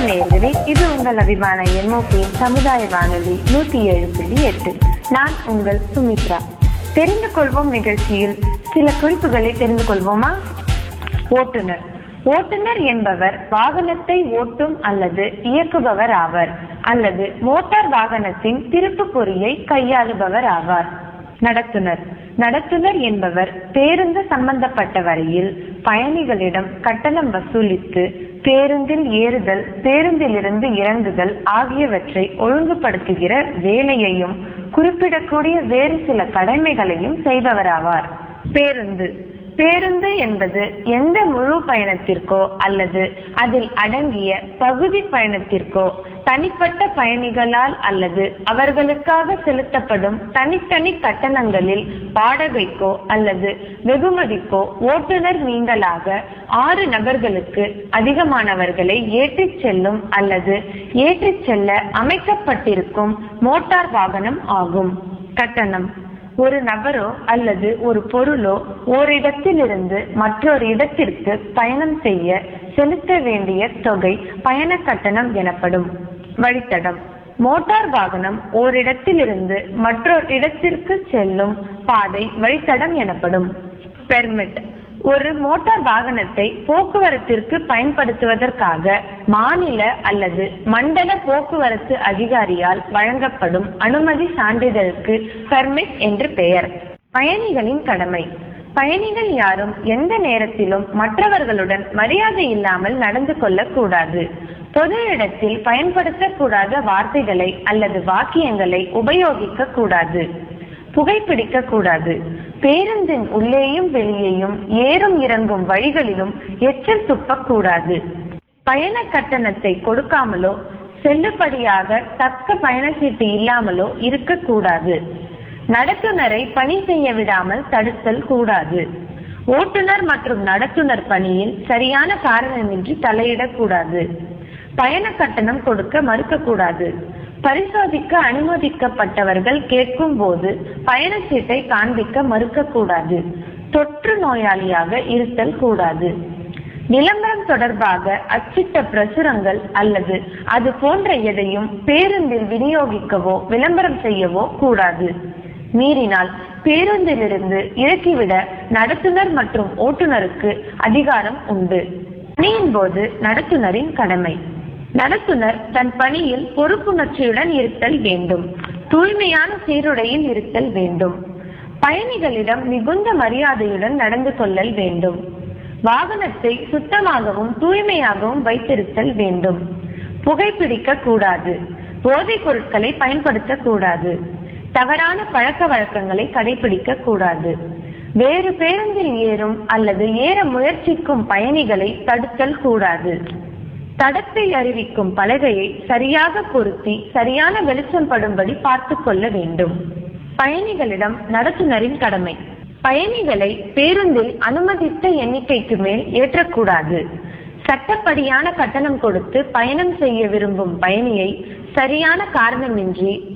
வணக்கம் நேயர்களே இது உங்கள் அபிமான எம்ஓபியின் சமுதாய வானொலி நூத்தி ஏழு புள்ளி எட்டு நான் உங்கள் சுமித்ரா தெரிந்து கொள்வோம் நிகழ்ச்சியில் சில குறிப்புகளை தெரிந்து கொள்வோமா ஓட்டுநர் ஓட்டுநர் என்பவர் வாகனத்தை ஓட்டும் அல்லது இயக்குபவர் ஆவர் அல்லது மோட்டார் வாகனத்தின் திருப்பு பொறியை கையாளுபவர் ஆவார் நடத்துனர் நடத்துனர் என்பவர் பேருந்து சம்பந்தப்பட்ட வரையில் பயணிகளிடம் கட்டணம் வசூலித்து பேருந்தில் ஏறுதல் பேருந்திலிருந்து இறங்குதல் ஆகியவற்றை ஒழுங்குபடுத்துகிற வேலையையும் குறிப்பிடக்கூடிய வேறு சில கடமைகளையும் செய்பவராவார் பேருந்து பேருந்து என்பது எந்த முழு பயணத்திற்கோ அல்லது அதில் அடங்கிய பகுதி பயணத்திற்கோ தனிப்பட்ட பயணிகளால் அல்லது அவர்களுக்காக செலுத்தப்படும் தனித்தனி கட்டணங்களில் வாடகைக்கோ அல்லது வெகுமதிக்கோ ஓட்டுநர் நீங்களாக ஆறு நபர்களுக்கு அதிகமானவர்களை ஏற்றிச் செல்லும் அல்லது ஏற்றிச் செல்ல அமைக்கப்பட்டிருக்கும் மோட்டார் வாகனம் ஆகும் கட்டணம் ஒரு நபரோ அல்லது ஒரு பொருளோ ஓரிடத்திலிருந்து மற்றொரு இடத்திற்கு பயணம் செய்ய செலுத்த வேண்டிய தொகை பயண கட்டணம் எனப்படும் வழித்தடம் மோட்டார் வாகனம் ஓரிடத்திலிருந்து மற்றொரு இடத்திற்கு செல்லும் பாதை வழித்தடம் எனப்படும் பெர்மிட் ஒரு மோட்டார் வாகனத்தை போக்குவரத்திற்கு பயன்படுத்துவதற்காக மாநில அல்லது மண்டல போக்குவரத்து அதிகாரியால் வழங்கப்படும் அனுமதி சான்றிதழுக்கு பெர்மிட் என்று பெயர் பயணிகளின் கடமை பயணிகள் யாரும் எந்த நேரத்திலும் மற்றவர்களுடன் மரியாதை இல்லாமல் நடந்து கொள்ளக்கூடாது பொது இடத்தில் பயன்படுத்தக்கூடாத வார்த்தைகளை அல்லது வாக்கியங்களை உபயோகிக்க கூடாது புகைப்பிடிக்க கூடாது பேருந்தின் உள்ளேயும் வெளியேயும் ஏறும் இறங்கும் வழிகளிலும் எச்சில் துப்பக்கூடாது பயண கட்டணத்தை கொடுக்காமலோ செல்லுபடியாக தக்க பயண சீட்டு இல்லாமலோ இருக்கக்கூடாது நடத்துனரை பணி செய்ய விடாமல் தடுத்தல் கூடாது ஓட்டுநர் மற்றும் நடத்துனர் பணியில் சரியான காரணமின்றி தலையிடக்கூடாது பயண கட்டணம் கொடுக்க மறுக்கக்கூடாது பரிசோதிக்க அனுமதிக்கப்பட்டவர்கள் கேட்கும் போது பயண சீட்டை காண்பிக்க மறுக்கக்கூடாது தொற்று நோயாளியாக இருத்தல் கூடாது விளம்பரம் தொடர்பாக அச்சிட்ட பிரசுரங்கள் அல்லது அது போன்ற எதையும் பேருந்தில் விநியோகிக்கவோ விளம்பரம் செய்யவோ கூடாது மீறினால் பேருந்திலிருந்து இறக்கிவிட நடத்துனர் மற்றும் ஓட்டுநருக்கு அதிகாரம் உண்டு பணியின் போது நடத்துனரின் கடமை நடத்துனர் தன் பணியில் பொறுப்புணர்ச்சியுடன் இருத்தல் வேண்டும் தூய்மையான சீருடையில் இருத்தல் வேண்டும் பயணிகளிடம் மிகுந்த மரியாதையுடன் நடந்து கொள்ளல் வேண்டும் வாகனத்தை சுத்தமாகவும் தூய்மையாகவும் வைத்திருத்தல் வேண்டும் புகைப்பிடிக்க கூடாது போதைப் பொருட்களை பயன்படுத்த கூடாது தவறான பழக்க வழக்கங்களை கடைபிடிக்க கூடாது வேறு பேருந்தில் ஏறும் அல்லது ஏற முயற்சிக்கும் பயணிகளை தடுத்தல் கூடாது தடத்தை அறிவிக்கும் பலகையை சரியாக பொருத்தி சரியான வெளிச்சம் படும்படி பார்த்து கொள்ள வேண்டும் பயணிகளிடம் நடத்துனரின் கடமை பயணிகளை பேருந்தில் அனுமதித்த எண்ணிக்கைக்கு மேல் ஏற்றக்கூடாது சட்டப்படியான கட்டணம் கொடுத்து பயணம் செய்ய விரும்பும் பயணியை சரியான காரணமின்றி